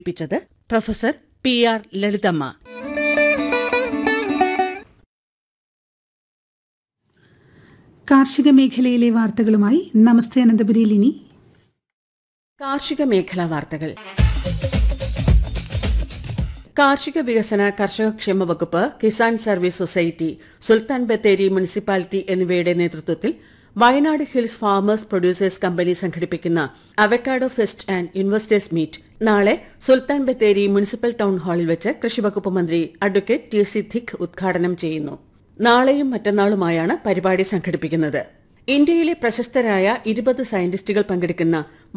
പ്പിച്ചത് professor P R Lalithamma കാർഷിക മേഖലയിലെ വാർത്തകളുമായി നമസ്തേ അനന്തപുരിയിൽ ഇനി കാർഷിക മേഖലാ വാർത്തകൾ കാർഷിക വികസന കർഷകക്ഷേമ വകുപ്പ് Kisan service society Sultan Bathery municipality എന്നിവയുടെ നേതൃത്വത്തിൽ Wayanad hills farmers producers company സംഘടിപ്പിക്കുന്ന avocado fest and investors meet നാളെ സുൽത്താൻ ബത്തേരി മുനിസിപ്പൽ ടൌൺ ഹാളിൽ വെച്ച് കൃഷിവകുപ്പ് മന്ത്രി അഡ്വക്കേറ്റ് ടി സി ധിക് ഉദ്ഘാടനം ചെയ്യുന്നു നാളെയും മറ്റന്നാളുമായാണ് പരിപാടി സംഘടിപ്പിക്കുന്നത് ഇന്ത്യയിലെ പ്രശസ്തരായ ഇരുപത് സയന്റിസ്റ്റുകൾ പങ്കെടുക്കുന്ന